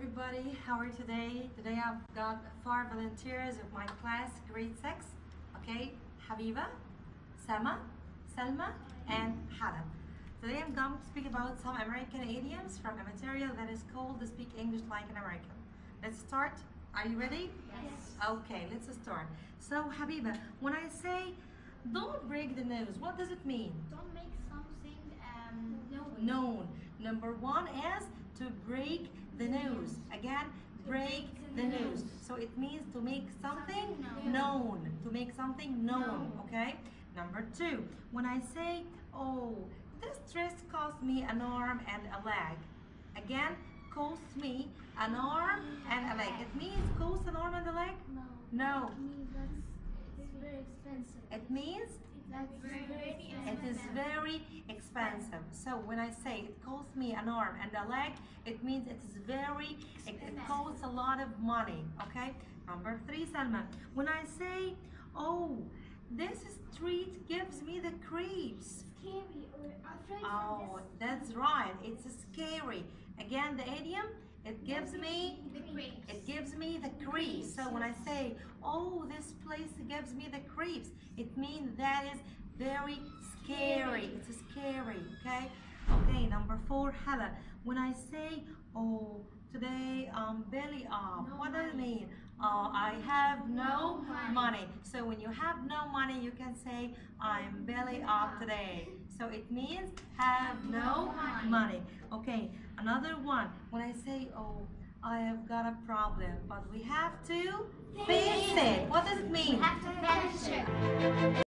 everybody. How are you today? Today I've got four volunteers of my class, grade six. Okay, Habiba, Sama, Selma, and Hala. Today I'm going to speak about some American idioms from a material that is called the Speak English Like an American. Let's start. Are you ready? Yes. Okay, let's start. So, Habiba, when I say don't break the nose, what does it mean? Don't make something um known. known. Number one is to break the nose. Again, break the nose. So it means to make something Something known. To make something known. Known. Okay? Number two, when I say, oh, this dress cost me an arm and a leg. Again, cost me an arm and a leg. It means cost an arm and a leg? No. No. It means that's it's very expensive. It means That's very very It is very expensive. So when I say it costs me an arm and a leg, it means it is very, it, it costs a lot of money. Okay? Number three, Salma. When I say, oh, this street gives me the creeps. scary or afraid Oh, that's right. It's scary. Again, the idiom, it gives me the grapes. it gives me the creeps. So when I say, oh, this place gives me the creeps, it means that is very scary. It's scary, okay? Okay, number four, Hala. When I say, oh, today I'm belly up, No what does it money. mean? Oh, I have no No money. money. So when you have no money, you can say, I'm belly up today. So it means have no money. money. Okay, another one. When I say, oh, I have got a problem, but we have to fix it. What does it We mean? have to finish it.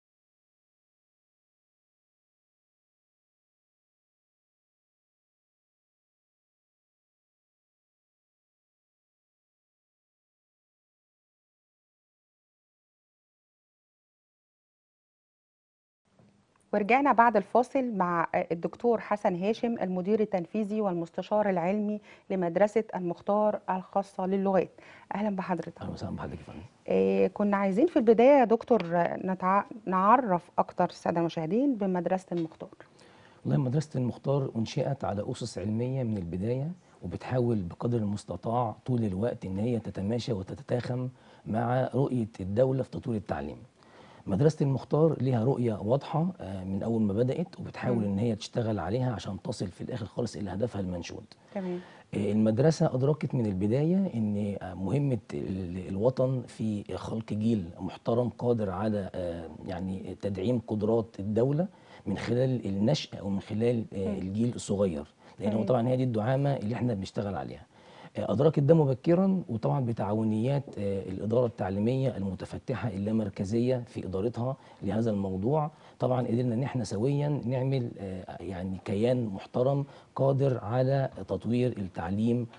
ورجعنا بعد الفاصل مع الدكتور حسن هاشم المدير التنفيذي والمستشار العلمي لمدرسة المختار الخاصة للغات أهلا بحضرتك اهلا وسهلا بحضرتك يا فندم آه، كنا عايزين في البداية يا دكتور آه، نتع... نعرف أكتر السادة المشاهدين بمدرسة المختار والله مدرسه المختار انشئت على اسس علميه من البدايه وبتحاول بقدر المستطاع طول الوقت ان هي تتماشى وتتتاخم مع رؤيه الدوله في تطوير التعليم. مدرسه المختار ليها رؤيه واضحه آه، من اول ما بدات وبتحاول مم. ان هي تشتغل عليها عشان تصل في الاخر خالص الى هدفها المنشود. تمام آه، المدرسة أدركت من البداية أن آه، مهمة ال- الوطن في خلق جيل محترم قادر على آه، يعني تدعيم قدرات الدولة من خلال النشأ أو من خلال آه، مم. الجيل الصغير لأن هو تمام. طبعا هي دي الدعامة اللي احنا بنشتغل عليها آه، أدركت ده مبكرا وطبعا بتعاونيات آه، الإدارة التعليمية المتفتحة اللامركزية في إدارتها لهذا الموضوع طبعا قدرنا ان احنا سويا نعمل آه، يعني كيان محترم قادر على تطوير التعليم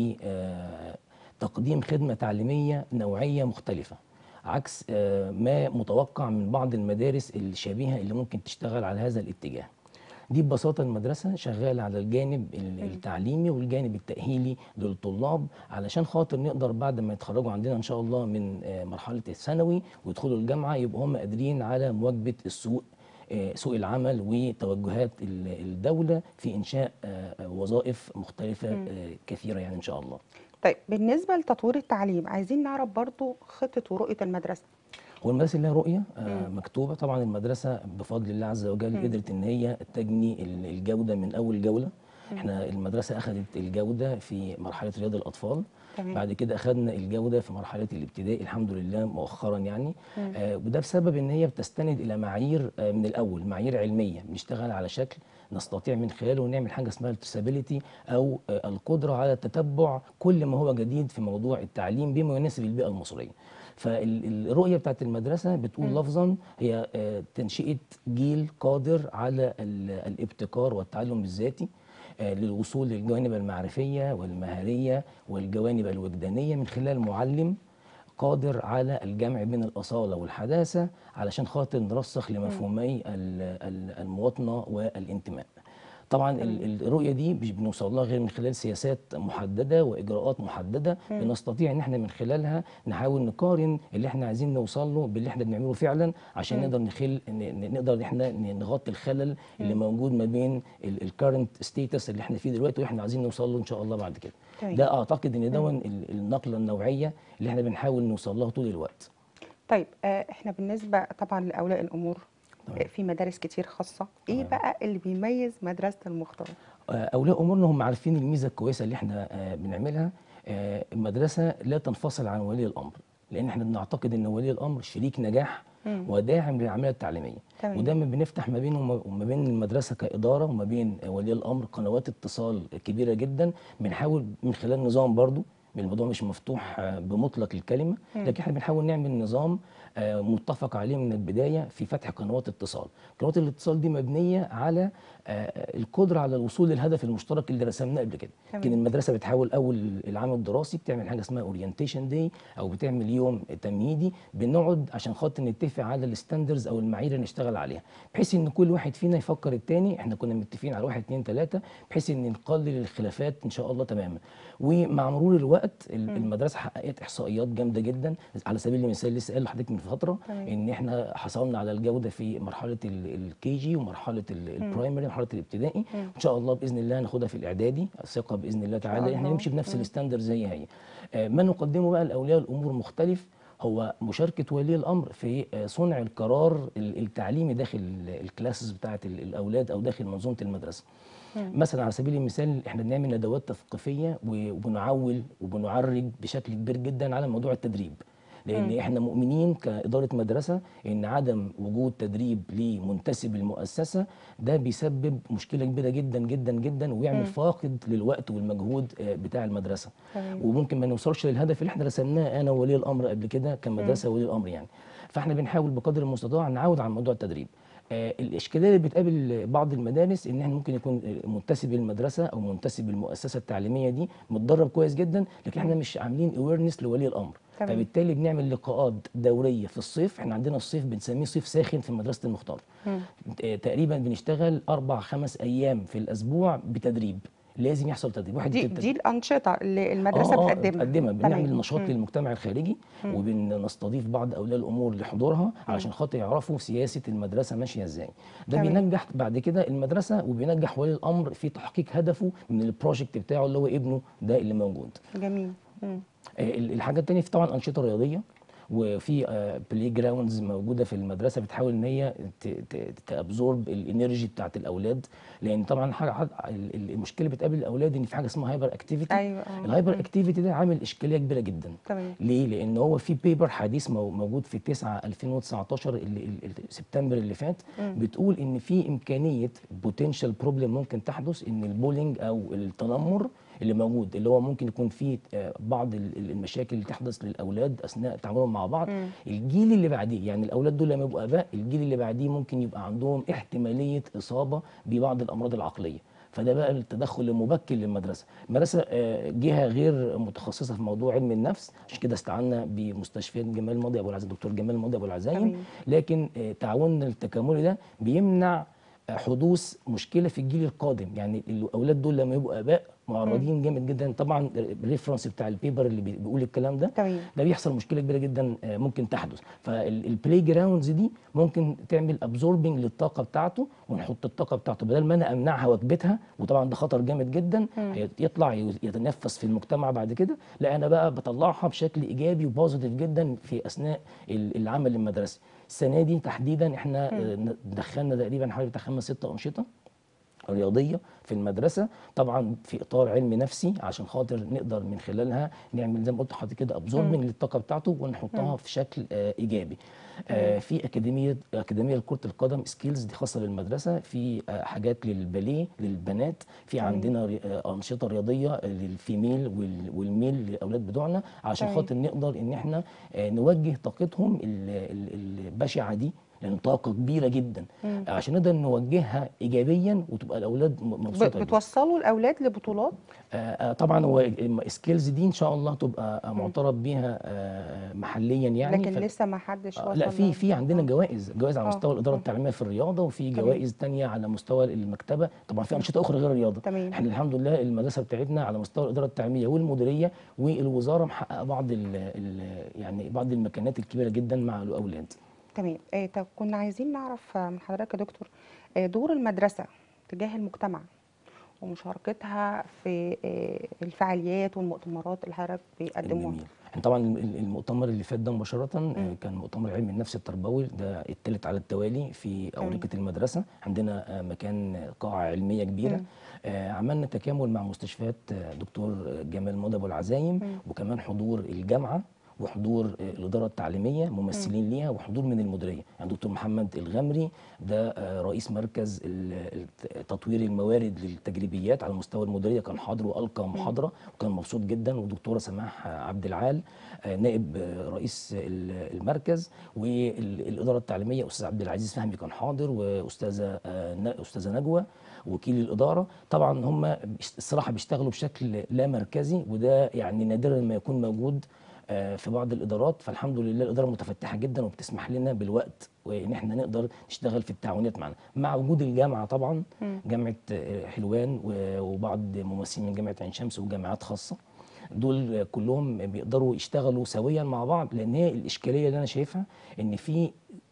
وتقديم خدمة تعليمية نوعية مختلفة عكس آه، ما متوقع من بعض المدارس الشبيهة اللي ممكن تشتغل على هذا الاتجاه دي ببساطة المدرسة شغالة على الجانب ال- التعليمي والجانب التأهيلي للطلاب علشان خاطر نقدر بعد ما يتخرجوا عندنا إن شاء الله من آه، مرحلة الثانوي ويدخلوا الجامعة يبقوا هم قادرين على مواكبة السوق آه، سوق العمل وتوجهات ال- الدولة في إنشاء آه، آه، وظائف مختلفة مم. آه، كثيرة يعني إن شاء الله طيب بالنسبة لتطوير التعليم عايزين نعرف برضو خطة ورؤية المدرسة هو المدرسة لها رؤية آه مم. مكتوبة طبعا المدرسة بفضل الله عز وجل مم. قدرت ان هي تجني ال- الجودة من اول جولة احنا المدرسة اخذت الجودة في مرحلة رياض الاطفال تمام بعد كده اخذنا الجودة في مرحلة الابتدائي الحمد لله مؤخرا يعني مم. آه وده بسبب ان هي بتستند الى معايير آه من الاول معايير علمية بنشتغل على شكل نستطيع من خلاله نعمل حاجة اسمها الترسابيليتي او آه القدرة على تتبع كل ما هو جديد في موضوع التعليم بما يناسب البيئة المصرية فالرؤية بتاعت المدرسة بتقول مم. لفظا هي آه، تنشئة جيل قادر على ال- الابتكار والتعلم الذاتي آه، للوصول للجوانب المعرفية والمهارية والجوانب الوجدانية من خلال معلم قادر على الجمع بين الأصالة والحداثة علشان خاطر نرسخ لمفهومي ال- ال- المواطنة والانتماء طبعا ال- ال- الرؤيه دي مش بنوصل لها غير من خلال سياسات محدده واجراءات محدده بنستطيع ان احنا من خلالها نحاول نقارن اللي احنا عايزين نوصل له باللي احنا بنعمله فعلا عشان نقدر نخل ن- ن- نقدر ان احنا ن- نغطي الخلل اللي موجود ما بين الكارنت ستيتس اللي احنا فيه دلوقتي واحنا عايزين نوصل له ان شاء الله بعد كده تمام. ده اعتقد ان دون ال- النقله النوعيه اللي احنا بنحاول نوصل لها طول الوقت طيب آه، احنا بالنسبه طبعا لاولياء الامور آه، في مدارس كتير خاصه ايه بقى اللي بيميز مدرسه المختار آه، اولياء امورنا هم عارفين الميزه الكويسه اللي احنا آه، بنعملها آه، المدرسه لا تنفصل عن ولي الامر لان احنا بنعتقد ان ولي الامر شريك نجاح وداعم للعمليه التعليميه تمام. ودايما بنفتح ما بينه وما- وما بين المدرسه كاداره وما بين ولي الامر قنوات اتصال كبيره جدا بنحاول من خلال نظام برضو الموضوع مش مفتوح آه، بمطلق الكلمه لكن احنا بنحاول نعمل نظام آه، متفق عليه من البدايه في فتح قنوات اتصال قنوات الاتصال دي مبنيه على آه، القدره على الوصول للهدف المشترك اللي رسمناه قبل كده تمام. يمكن المدرسه بتحاول اول العام الدراسي بتعمل حاجه اسمها اورينتيشن داي او بتعمل يوم تمهيدي بنقعد عشان خاطر نتفق على الستاندرز او المعايير اللي نشتغل عليها بحيث ان كل واحد فينا يفكر التاني احنا كنا متفقين على واحد اتنين تلاته بحيث ان نقلل الخلافات ان شاء الله تماما ومع مرور الوقت ال- المدرسه حققت احصائيات جامده جدا على سبيل المثال لسه قال لحضرتك من فتره تمام. ان احنا حصلنا على الجوده في مرحله الكي جي ومرحله البرايمري ومرحله الابتدائي ان شاء الله باذن الله هناخدها في الاعدادي ثقه باذن الله تعالى احنا الله. نمشي بنفس الستاندرد زي هي آه، ما نقدمه بقى لاولياء الامور مختلف هو مشاركه ولي الامر في آه، صنع القرار ال- التعليمي داخل ال- الكلاسز بتاعه ال- الاولاد او داخل منظومه المدرسه مثلا على سبيل المثال احنا بنعمل ندوات تثقيفيه و- وبنعول وبنعرج بشكل كبير جدا على موضوع التدريب لان احنا مؤمنين كاداره مدرسه ان عدم وجود تدريب لمنتسب المؤسسه ده بيسبب مشكله كبيره جدا جدا جدا ويعمل فاقد للوقت والمجهود آه، بتاع المدرسه تمام. وممكن ما نوصلش للهدف اللي احنا رسمناه انا وولي الامر قبل كده كمدرسه ولي الامر يعني فاحنا بنحاول بقدر المستطاع نعود على موضوع التدريب آه، الاشكاليه اللي بتقابل بعض المدارس ان احنا ممكن يكون منتسب المدرسه او منتسب المؤسسه التعليميه دي متدرب كويس جدا لكن احنا مش عاملين اويرنس لولي الامر تمام. فبالتالي بنعمل لقاءات دوريه في الصيف احنا عندنا الصيف بنسميه صيف ساخن في مدرسه المختار آه، تقريبا بنشتغل اربع خمس ايام في الاسبوع بتدريب لازم يحصل تدريب واحد دي يبتدي- دي الانشطه اللي المدرسه آه آه بتقدمها بتقدمها بنعمل تمام. نشاط للمجتمع الخارجي وبنستضيف بعض اولياء الامور لحضورها علشان خاطر يعرفوا سياسه المدرسه ماشيه ازاي ده تمام. بينجح بعد كده المدرسه وبينجح ولي الامر في تحقيق هدفه من البروجكت بتاعه اللي هو ابنه ده اللي موجود جميل مم. آه، ال- الحاجه التانية في طبعا انشطه رياضيه وفي بلاي جراوندز موجوده في المدرسه بتحاول ان هي ت- ت- تابزورب الانرجي بتاعت الاولاد لان طبعا حاجه حاجة- ال- ال- المشكله بتقابل الاولاد ان في حاجه اسمها هايبر اكتيفيتي ايوه آه. الهايبر اكتيفيتي ده عامل اشكاليه كبيره جدا تمام ليه؟ لان هو في بيبر حديث مو- موجود في 9 2019 اللي اللي- سبتمبر اللي فات بتقول ان في امكانيه بوتنشال بروبلم ممكن تحدث ان البولينج او التنمر اللي موجود اللي هو ممكن يكون فيه آه، بعض ال- ال- المشاكل اللي تحدث للاولاد اثناء تعاملهم مع بعض الجيل اللي بعديه يعني الاولاد دول لما يبقوا اباء الجيل اللي بعديه ممكن يبقى عندهم احتماليه اصابه ببعض الامراض العقليه فده بقى التدخل المبكر للمدرسه المدرسه آه، جهه غير متخصصه في موضوع علم النفس عشان كده استعنا بمستشفيات جمال ماضي ابو العزايم دكتور جمال ماضي ابو العزايم تمام. لكن آه، تعاوننا التكاملي ده بيمنع آه، حدوث مشكله في الجيل القادم يعني الاولاد دول لما يبقوا اباء معرضين جامد جدا طبعا الريفرنس بتاع البيبر اللي بي- بيقول الكلام ده تمام ده بيحصل مشكله كبيره جدا آه، ممكن تحدث فالبلاي جراوندز دي ممكن تعمل ابزوربنج للطاقه بتاعته ونحط الطاقه بتاعته بدل ما انا امنعها واكبتها وطبعا ده خطر جامد جدا يطلع ي- يتنفس في المجتمع بعد كده لا انا بقى بطلعها بشكل ايجابي وبوزيتيف جدا في اثناء ال- العمل المدرسي السنه دي تحديدا احنا آه، ن- دخلنا تقريبا حوالي بتاع خمس ست انشطه رياضيه في المدرسه طبعا في اطار علمي نفسي عشان خاطر نقدر من خلالها نعمل زي ما قلت لحضرتك كده ابزوربنج للطاقه بتاعته ونحطها في شكل آه ايجابي آه في اكاديميه اكاديميه لكره القدم سكيلز دي خاصه للمدرسه في آه حاجات للباليه للبنات في عندنا ري- آه انشطه رياضيه للفيميل وال- والميل للاولاد بتوعنا عشان تمام. خاطر نقدر ان احنا آه نوجه طاقتهم ال- ال- البشعه دي لان طاقه كبيره جدا عشان نقدر نوجهها ايجابيا وتبقى الاولاد م- ب- مبسوطه بيها. بتوصلوا الاولاد لبطولات آه، آه، طبعا هو السكيلز دي ان شاء الله تبقى معترف بيها آه، محليا يعني لكن ف- لسه ما حدش آه، وصل لا في ل- في عندنا آه. جوائز جوائز على آه، مستوى الاداره آه. التعليميه في الرياضه وفي تمام. جوائز تانية على مستوى المكتبه طبعا في انشطه اخرى غير الرياضه تمام. احنا الحمد لله المدرسه بتاعتنا على مستوى الاداره التعليميه والمديريه والوزاره محققه بعض ال ال يعني بعض المكانات الكبيره جدا مع الاولاد تمام آه طب كنا عايزين نعرف آه، من حضرتك يا دكتور آه، دور المدرسة تجاه المجتمع ومشاركتها في آه، الفعاليات والمؤتمرات اللي حضرتك بيقدموها جميل احنا طبعا الم- المؤتمر اللي فات ده مباشره آه، كان مؤتمر علم النفس التربوي ده الثالث على التوالي في اورقه المدرسه عندنا آه، مكان آه، قاعه علميه كبيره آه، عملنا تكامل مع مستشفيات آه، دكتور جمال مدى ابو العزايم وكمان حضور الجامعه وحضور آه، الاداره التعليميه ممثلين ليها وحضور من المديريه يعني دكتور محمد الغمري ده آه، رئيس مركز ال- الت- تطوير الموارد للتجريبيات على مستوى المديريه كان حاضر والقى محاضره وكان مبسوط جدا ودكتوره سماح آه، عبد العال آه، نائب آه، رئيس ال- المركز والاداره التعليميه استاذ عبد العزيز فهمي كان حاضر واستاذه آه، ن- استاذه نجوى وكيل الاداره طبعا هم بيش- الصراحه بيشتغلوا بشكل لا مركزي وده يعني نادرا ما يكون موجود آه، في بعض الادارات فالحمد لله الاداره متفتحه جدا وبتسمح لنا بالوقت وان احنا نقدر نشتغل في التعاونات معنا مع وجود الجامعه طبعا جامعه آه، حلوان و- وبعض ممثلين من جامعه عين شمس وجامعات خاصه دول كلهم بيقدروا يشتغلوا سويا مع بعض لان هي الاشكاليه اللي انا شايفها ان في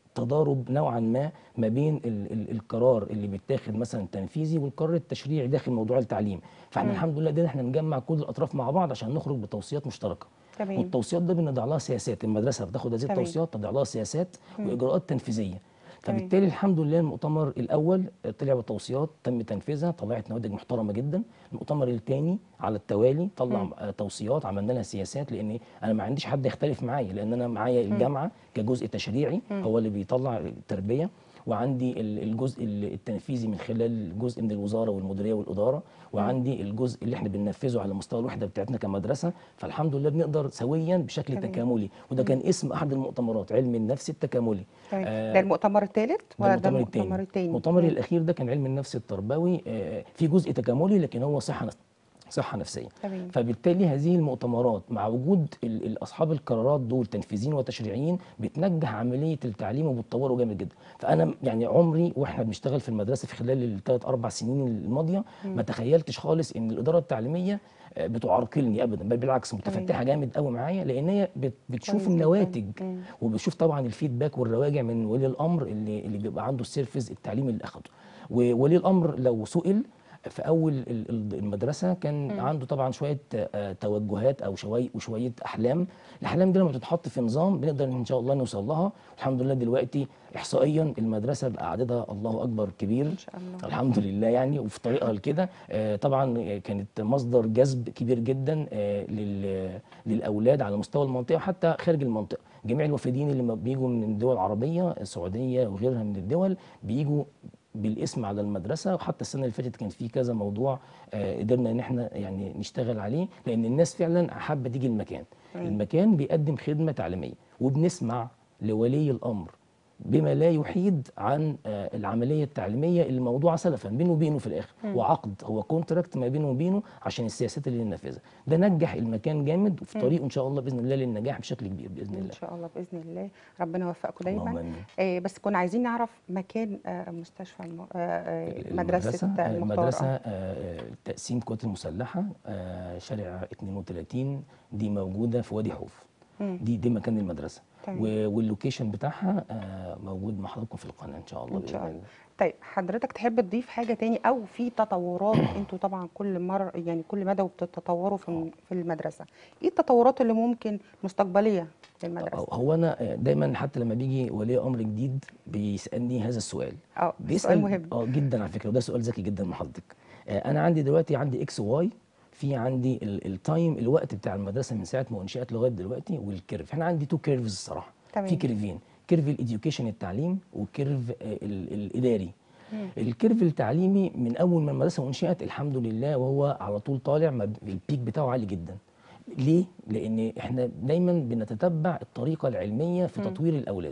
تضارب نوعا ما ما بين ال ال القرار اللي بيتاخد مثلا تنفيذي والقرار التشريعي داخل موضوع التعليم فاحنا الحمد لله قدرنا احنا نجمع كل الاطراف مع بعض عشان نخرج بتوصيات مشتركه تمام. والتوصيات ده بنضع لها سياسات المدرسه بتاخد هذه تمام. التوصيات تضع لها سياسات واجراءات تنفيذيه فبالتالي الحمد لله المؤتمر الاول طلع بتوصيات تم تنفيذها طلعت نماذج محترمه جدا المؤتمر الثاني على التوالي طلع آه، توصيات عملنا لها سياسات لان انا ما عنديش حد يختلف معايا لان انا معايا الجامعه كجزء تشريعي هو اللي بيطلع التربيه وعندي ال- الجزء ال- التنفيذي من خلال جزء من الوزاره والمديريه والاداره وعندي الجزء اللي احنا بننفذه على مستوى الوحده بتاعتنا كمدرسه فالحمد لله بنقدر سويا بشكل تمام. تكاملي وده كان اسم احد المؤتمرات علم النفس التكاملي تمام آه، ده المؤتمر الثالث ده ولا ده المؤتمر المؤتمر الثاني الثاني المؤتمر الاخير ده كان علم النفس التربوي آه، في جزء تكاملي لكن هو صحه نفس- صحه نفسيه تمام. فبالتالي هذه المؤتمرات مع وجود ال- ال- اصحاب القرارات دول تنفيذيين وتشريعيين بتنجح عمليه التعليم وبتطوره جامد جدا فانا يعني عمري واحنا بنشتغل في المدرسه في خلال الثلاث اربع سنين الماضيه ما تخيلتش خالص ان الاداره التعليميه آه، بتعرقلني ابدا بل بالعكس متفتحه جامد قوي معايا لان هي بت- بتشوف كويس جداً. النواتج مم. وبشوف طبعا الفيدباك والرواجع من ولي الامر اللي اللي بيبقى عنده السيرفيس التعليمي اللي اخده وولي الامر لو سئل في اول ال- ال- المدرسه كان عنده طبعا شويه آه، توجهات او شويه وشويه احلام الاحلام دي لما بتتحط في نظام بنقدر ان شاء الله نوصل لها الحمد لله دلوقتي احصائيا المدرسه بقى عددها الله اكبر كبير ان شاء الله الحمد لله يعني وفي طريقها لكده آه، طبعا كانت مصدر جذب كبير جدا آه، لل- للاولاد على مستوى المنطقه وحتى خارج المنطقه جميع الوافدين اللي ما بيجوا من الدول العربيه السعوديه وغيرها من الدول بيجوا بالاسم على المدرسه وحتى السنه اللي فاتت كان في كذا موضوع آه، قدرنا ان احنا يعني نشتغل عليه لان الناس فعلا حابه تيجي المكان المكان بيقدم خدمه تعليميه وبنسمع لولي الامر بما لا يحيد عن آه، العمليه التعليميه اللي موضوعه سلفا بينه وبينه في الاخر وعقد هو كونتراكت ما بينه وبينه عشان السياسات اللي ننفذها ده نجح المكان جامد وفي طريقه ان شاء الله باذن الله للنجاح بشكل كبير باذن ان الله شاء الله باذن الله ربنا يوفقكم اللهم دايما آمين. آه بس كنا عايزين نعرف مكان آه مستشفى الم... آه آه مدرسه المدرسة المختار المدرسة آه. آه، تقسيم القوات المسلحة آه، شارع 32 دي موجودة في وادي حوف دي دي مكان المدرسة تمام. و- واللوكيشن بتاعها آه، موجود مع حضراتكم في القناة إن شاء الله ان شاء بإذن الله طيب حضرتك تحب تضيف حاجه تاني او في تطورات انتوا طبعا كل مره يعني كل مدى وبتتطوروا في في المدرسه ايه التطورات اللي ممكن مستقبليه للمدرسه هو أنا آه، دايما حتى لما بيجي ولي أمر جديد بيسألني هذا السؤال اه بيسأل سؤال مهم اه جدا على فكرة وده سؤال ذكي جدا من حضرتك آه، أنا عندي دلوقتي عندي إكس واي في عندي ال- التايم الوقت بتاع المدرسة من ساعة ما أنشئت لغاية دلوقتي والكيرف احنا عندي تو كيرفز الصراحة تمام. في كيرفين كيرف الإديوكيشن التعليم وكيرف آه، ال- الإداري الكيرف التعليمي من أول ما المدرسة أنشئت الحمد لله وهو على طول طالع ما ب- البيك بتاعه عالي جدا ليه؟ لأن احنا دايما بنتتبع الطريقة العلمية في تطوير الأولاد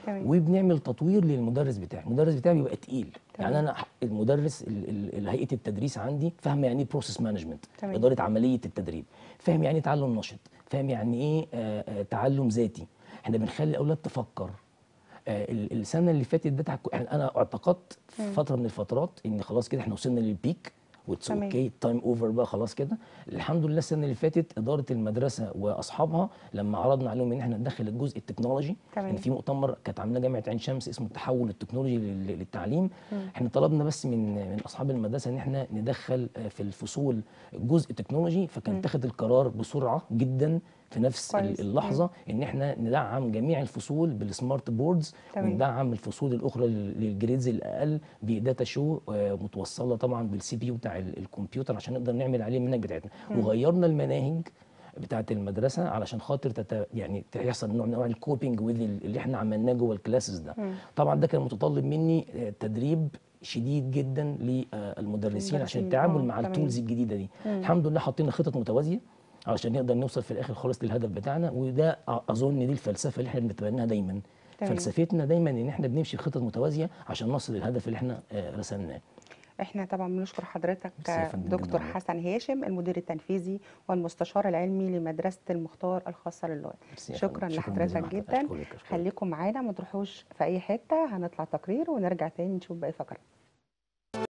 تمام. وبنعمل تطوير للمدرس بتاعي المدرس بتاعي بيبقى تقيل تمام. يعني انا ح- المدرس ال- ال- ال- هيئه التدريس عندي فاهمه يعني ايه بروسيس مانجمنت تمام. اداره عمليه التدريب فاهم يعني ايه تعلم نشط فاهم يعني ايه آه، آه، تعلم ذاتي احنا بنخلي الاولاد تفكر آه، ال- السنه اللي فاتت ده تع- يعني انا اعتقدت في فتره من الفترات ان خلاص كده احنا وصلنا للبيك واتس تمام. اوكي تايم اوفر بقى خلاص كده الحمد لله السنه اللي فاتت اداره المدرسه واصحابها لما عرضنا عليهم ان احنا ندخل الجزء التكنولوجي تمام. ان في مؤتمر كانت عاملاه جامعه عين شمس اسمه التحول التكنولوجي لل- للتعليم احنا طلبنا بس من من اصحاب المدرسه ان احنا ندخل آه، في الفصول جزء تكنولوجي فكان اتخذ القرار بسرعه جدا في نفس ال- كويس. اللحظه ان احنا ندعم جميع الفصول بالسمارت بوردز تمام. وندعم الفصول الاخرى لل- للجريدز الاقل بداتا شو آه، متوصله طبعا بالسي بي يو بتاع ال- الكمبيوتر عشان نقدر نعمل عليه المناهج بتاعتنا وغيرنا المناهج بتاعه المدرسه علشان خاطر تت... يعني يحصل نوع من انواع الكوبينج وذ اللي احنا عملناه جوه الكلاسز ده طبعا ده كان متطلب مني آه، تدريب شديد جدا للمدرسين عشان المدرسين، التعامل آه، مع تمام. التولز الجديده دي الحمد لله حطينا خطط متوازيه علشان نقدر نوصل في الاخر خالص للهدف بتاعنا وده أ- اظن دي الفلسفه اللي احنا بنتبناها دايما تمام. فلسفتنا دايما ان احنا بنمشي بخطط متوازيه عشان نصل للهدف اللي احنا آه، رسمناه احنا طبعا بنشكر حضرتك ميرسي يا فندم جداً دكتور والله. حسن هاشم المدير التنفيذي والمستشار العلمي لمدرسه المختار الخاصه للغات ميرسي يا فندم. شكرا شكراً لحضرتك جزيلاً. جدا أشكرك- أشكرك. خليكم معانا ما تروحوش في اي حته هنطلع تقرير ونرجع تاني نشوف باقي فقرات